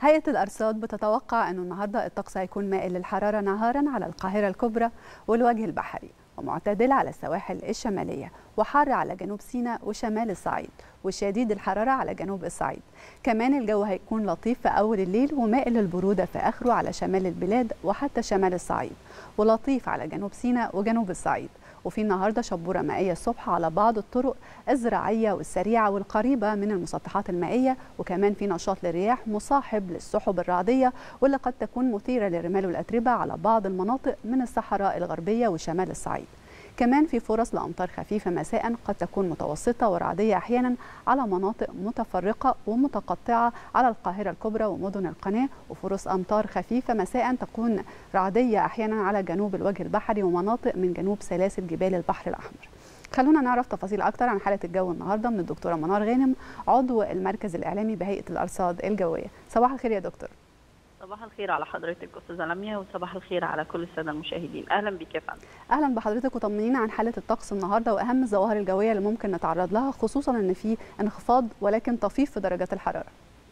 هيئة الأرصاد بتتوقع أن النهاردة الطقس هيكون مائل للحرارة نهارا على القاهرة الكبرى والوجه البحري ومعتدل على السواحل الشمالية وحار على جنوب سيناء وشمال الصعيد وشديد الحرارة على جنوب الصعيد كمان الجو هيكون لطيف في أول الليل ومائل للبرودة في آخره على شمال البلاد وحتى شمال الصعيد ولطيف على جنوب سيناء وجنوب الصعيد وفي النهارده شبوره مائيه الصبح على بعض الطرق الزراعيه والسريعه والقريبه من المسطحات المائيه وكمان في نشاط للرياح مصاحب للسحب الرعديه واللي قد تكون مثيره للرمال والاتربه على بعض المناطق من الصحراء الغربيه وشمال الصعيد. كمان في فرص لأمطار خفيفة مساء قد تكون متوسطة ورعدية أحيانا على مناطق متفرقة ومتقطعة على القاهرة الكبرى ومدن القناة وفرص أمطار خفيفة مساء تكون رعدية أحيانا على جنوب الوجه البحري ومناطق من جنوب سلاسل جبال البحر الأحمر خلونا نعرف تفاصيل أكتر عن حالة الجو النهاردة من الدكتورة منار غانم عضو المركز الإعلامي بهيئة الأرصاد الجوية صباح الخير يا دكتور صباح الخير على حضرتك استاذه لميا وصباح الخير على كل الساده المشاهدين اهلا بك يا فندم اهلا بحضرتك وطمنينا عن حاله الطقس النهارده واهم الظواهر الجويه اللي ممكن نتعرض لها خصوصا ان في انخفاض ولكن طفيف في درجات الحراره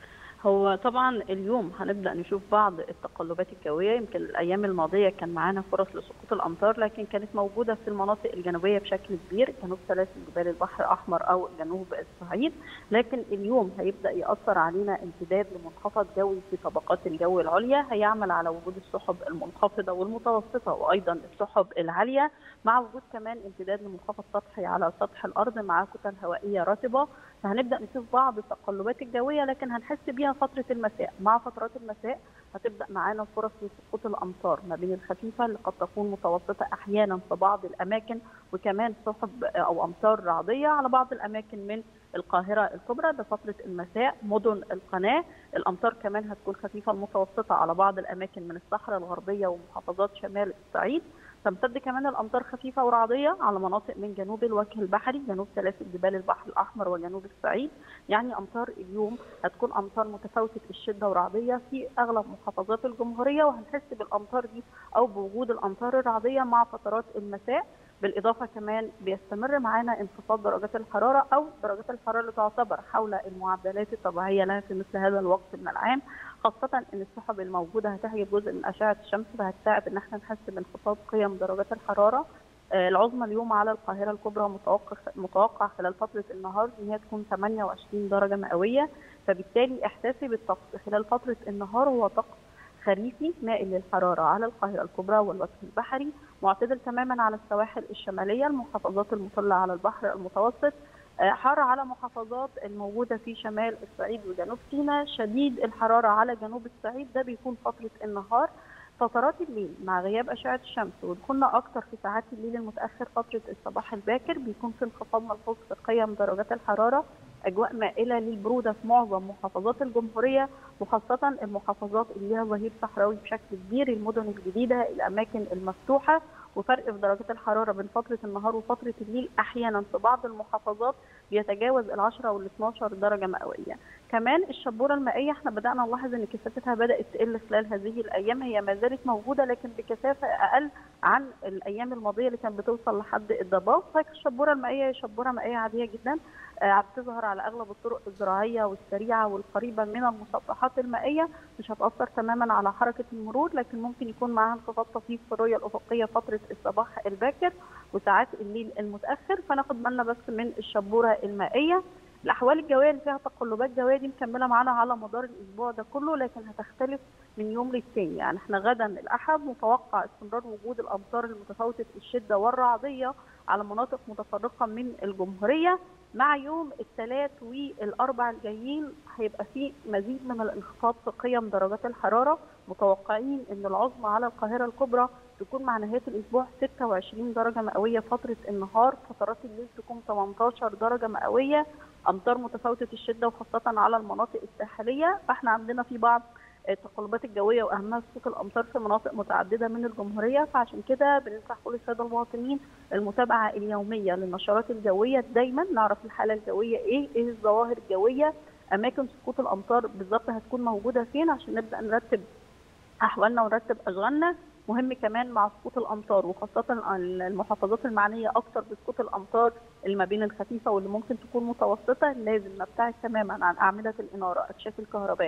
هو طبعا اليوم هنبدا نشوف بعض التقلبات الجويه يمكن الايام الماضيه كان معانا فرص لسقوط الامطار لكن كانت موجوده في المناطق الجنوبيه بشكل كبير جنوب سلاسل جبال البحر الاحمر او جنوب الصعيد لكن اليوم هيبدا ياثر علينا امتداد لمنخفض جوي في طبقات الجو العليا هيعمل على وجود السحب المنخفضه والمتوسطه وايضا السحب العاليه مع وجود كمان امتداد لمنخفض سطحي على سطح الارض مع كتل هوائيه رطبه فهنبدا نشوف بعض التقلبات الجويه لكن هنحس بيها فتره المساء مع فترات المساء هتبدا معانا فرص لسقوط الامطار ما بين الخفيفه اللي قد تكون متوسطه احيانا في بعض الاماكن وكمان سحب او امطار رعديه على بعض الاماكن من القاهره الكبرى ده فتره المساء مدن القناه الامطار كمان هتكون خفيفه المتوسطه على بعض الاماكن من الصحراء الغربيه ومحافظات شمال الصعيد تمتد كمان الامطار خفيفه ورعديه على مناطق من جنوب الوجه البحري جنوب سلاسل جبال البحر الاحمر وجنوب الصعيد يعني امطار اليوم هتكون امطار متفاوته الشده ورعديه في اغلب محافظات الجمهوريه وهنحس بالامطار دي او بوجود الامطار الرعديه مع فترات المساء بالاضافه كمان بيستمر معانا انخفاض درجات الحراره او درجات الحراره اللي تعتبر حول المعدلات الطبيعيه لها في مثل هذا الوقت من العام خاصه ان السحب الموجوده هتحجب جزء من اشعه الشمس فهتساعد ان احنا نحس بانخفاض قيم درجات الحراره العظمى اليوم على القاهره الكبرى متوقع متوقع خلال فتره النهار ان هي تكون 28 درجه مئويه فبالتالي احساسي بالطقس خلال فتره النهار هو طقس خريفي مائل للحراره على القاهره الكبرى والوجه البحري معتدل تماما على السواحل الشماليه المحافظات المطله على البحر المتوسط حار على محافظات الموجوده في شمال الصعيد وجنوب سيناء شديد الحراره على جنوب الصعيد ده بيكون فتره النهار فترات الليل مع غياب اشعه الشمس ودخولنا اكتر في ساعات الليل المتاخر فتره الصباح الباكر بيكون في انخفاض ملحوظ في قيم درجات الحراره اجواء مائله للبروده في معظم محافظات الجمهوريه وخاصه المحافظات اللي لها ظهير صحراوي بشكل كبير المدن الجديده الاماكن المفتوحه وفرق في درجات الحراره بين فتره النهار وفتره الليل احيانا في بعض المحافظات بيتجاوز ال 10 وال 12 درجه مئويه. كمان الشبوره المائيه احنا بدانا نلاحظ ان كثافتها بدات تقل خلال هذه الايام هي ما زالت موجوده لكن بكثافه اقل عن الايام الماضيه اللي كانت بتوصل لحد الضباب فالشبوره المائيه هي شبوره مائيه عاديه جدا بتظهر على اغلب الطرق الزراعيه والسريعه والقريبه من المسطحات المائيه مش هتاثر تماما على حركه المرور لكن ممكن يكون معاها انخفاض طفيف في الرؤيه الافقيه فتره الصباح الباكر وساعات الليل المتاخر فناخد بالنا بس من الشبوره المائيه الاحوال الجويه اللي فيها تقلبات جويه دي مكمله معانا على مدار الاسبوع ده كله لكن هتختلف من يوم للتاني يعني احنا غدا الاحد متوقع استمرار وجود الامطار المتفاوته الشده والرعديه على مناطق متفرقه من الجمهوريه مع يوم الثلاث والاربع الجايين هيبقى في مزيد من الانخفاض في قيم درجات الحراره متوقعين ان العظمى على القاهره الكبرى تكون مع نهايه الاسبوع 26 درجه مئويه فتره النهار فترات الليل تكون 18 درجه مئويه امطار متفاوته الشده وخاصه على المناطق الساحليه فاحنا عندنا في بعض التقلبات الجويه واهمها سقوط الامطار في مناطق متعدده من الجمهوريه فعشان كده بننصح كل الساده المواطنين المتابعه اليوميه للنشرات الجويه دايما نعرف الحاله الجويه ايه ايه الظواهر الجويه اماكن سقوط الامطار بالظبط هتكون موجوده فين عشان نبدا نرتب احوالنا ونرتب اشغالنا مهم كمان مع سقوط الامطار وخاصه المحافظات المعنيه اكثر بسقوط الامطار اللي ما بين الخفيفه واللي ممكن تكون متوسطه لازم نبتعد تماما عن اعمده الاناره اكشاف الكهرباء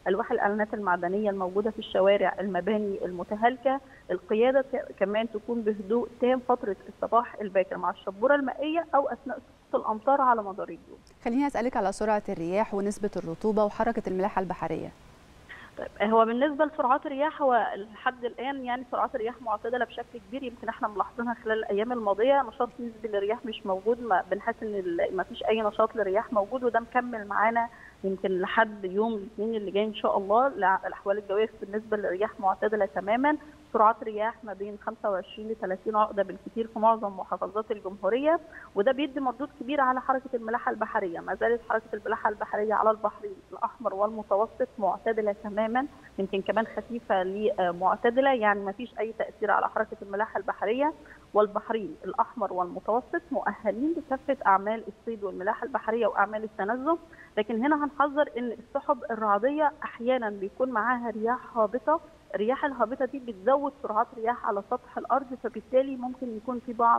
الواح الاعلانات المعدنيه الموجوده في الشوارع المباني المتهالكه القياده كمان تكون بهدوء تام فتره الصباح الباكر مع الشبوره المائيه او اثناء سقوط الامطار على مدار اليوم خليني اسالك على سرعه الرياح ونسبه الرطوبه وحركه الملاحه البحريه طيب هو بالنسبه لسرعات الرياح هو لحد الان يعني سرعات الرياح معتدله بشكل كبير يمكن احنا ملاحظينها خلال الايام الماضيه نشاط نسبي للرياح مش موجود ما بنحس ان ما فيش اي نشاط للرياح موجود وده مكمل معانا يمكن لحد يوم الاثنين اللي جاي ان شاء الله الاحوال الجويه بالنسبه للرياح معتدله تماما سرعات رياح ما بين 25 ل 30 عقده بالكثير في معظم محافظات الجمهوريه وده بيدي مردود كبير على حركه الملاحه البحريه ما زالت حركه الملاحه البحريه على البحر الاحمر والمتوسط معتدله تماما يمكن كمان خفيفه لمعتدله يعني ما فيش اي تاثير على حركه الملاحه البحريه والبحرين الاحمر والمتوسط مؤهلين لكافه اعمال الصيد والملاحه البحريه واعمال التنزه لكن هنا هنحذر ان السحب الرعديه احيانا بيكون معاها رياح هابطه الرياح الهابطه دي بتزود سرعات رياح على سطح الارض فبالتالي ممكن يكون في بعض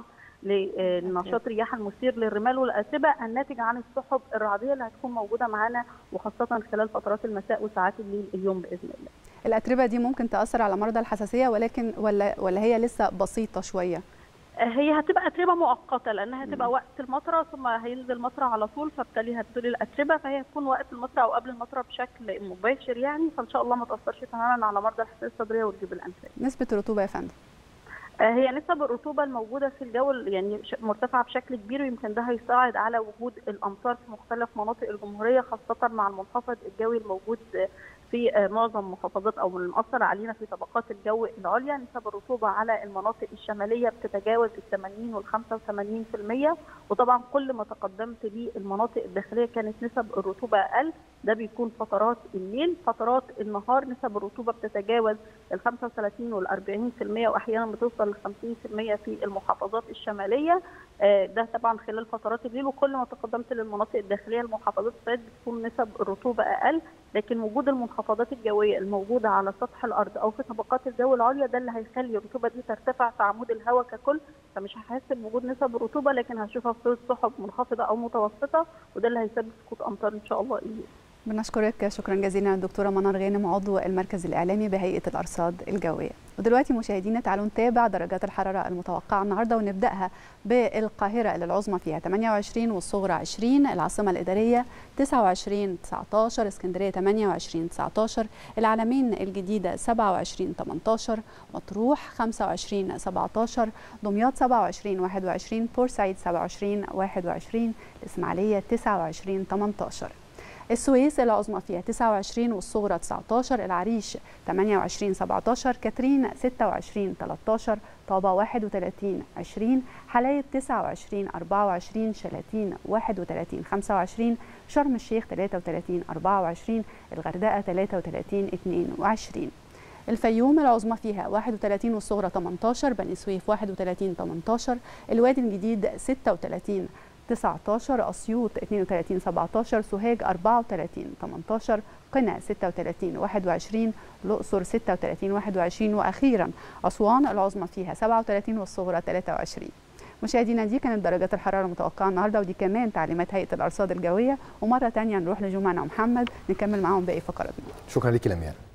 لنشاط رياح المثير للرمال والاتربه الناتج عن السحب الرعديه اللي هتكون موجوده معانا وخاصه خلال فترات المساء وساعات الليل اليوم باذن الله. الاتربه دي ممكن تاثر على مرضى الحساسيه ولكن ولا ولا هي لسه بسيطه شويه؟ هي هتبقى اتربه مؤقته لانها هتبقى وقت المطره ثم هينزل مطره على طول فبالتالي هتزول الاتربه فهي هتكون وقت المطره او قبل المطره بشكل مباشر يعني فان شاء الله ما تاثرش تماما على مرضى الحساسيه الصدريه والجيوب الانفيه. نسبه الرطوبه يا فندم؟ هي نسب الرطوبه الموجوده في الجو يعني مرتفعه بشكل كبير ويمكن ده هيساعد على وجود الامطار في مختلف مناطق الجمهوريه خاصه مع المنخفض الجوي الموجود في معظم محافظات او المأثر علينا في طبقات الجو العليا نسب الرطوبه على المناطق الشماليه بتتجاوز ال 80 وال 85% وطبعا كل ما تقدمت للمناطق الداخليه كانت نسب الرطوبه اقل ده بيكون فترات الليل فترات النهار نسب الرطوبه بتتجاوز ال 35 وال 40% واحيانا بتوصل ل 50% في المحافظات الشماليه ده طبعا خلال فترات الليل وكل ما تقدمت للمناطق الداخليه المحافظات الصعيد بتكون نسب الرطوبه اقل لكن وجود المنخفضات الجويه الموجوده على سطح الارض او في طبقات الجو العليا ده اللي هيخلي الرطوبه دي ترتفع في عمود الهواء ككل فمش هحس بوجود نسب الرطوبه لكن هشوفها في صوره سحب منخفضه او متوسطه وده اللي هيسبب سقوط امطار ان شاء الله اليوم. بنشكرك شكرا جزيلا الدكتوره منار غانم عضو المركز الاعلامي بهيئه الارصاد الجويه ودلوقتي مشاهدينا تعالوا نتابع درجات الحراره المتوقعه النهارده ونبداها بالقاهره اللي العظمى فيها 28 والصغرى 20 العاصمه الاداريه 29 19 اسكندريه 28 19 العلمين الجديده 27 18 مطروح 25 17 دمياط 27 21 بورسعيد 27 21 الاسماعيليه 29 18 السويس العظمى فيها 29 والصغرى 19 العريش 28 17 كاترين 26 13 طابة 31 20 حلايب 29 24 شلاتين 31 25 شرم الشيخ 33 24 الغردقة 33 22 الفيوم العظمى فيها 31 والصغرى 18 بني سويف 31 18 الوادي الجديد 36 19 أسيوط 32 17 سوهاج 34 18 قنا 36 21 الأقصر 36 21 وأخيرا أسوان العظمى فيها 37 والصغرى 23 مشاهدينا دي كانت درجات الحرارة المتوقعة النهاردة ودي كمان تعليمات هيئة الأرصاد الجوية ومرة تانية نروح لجمعنا محمد نكمل معاهم باقي فقراتنا شكرا لك لميان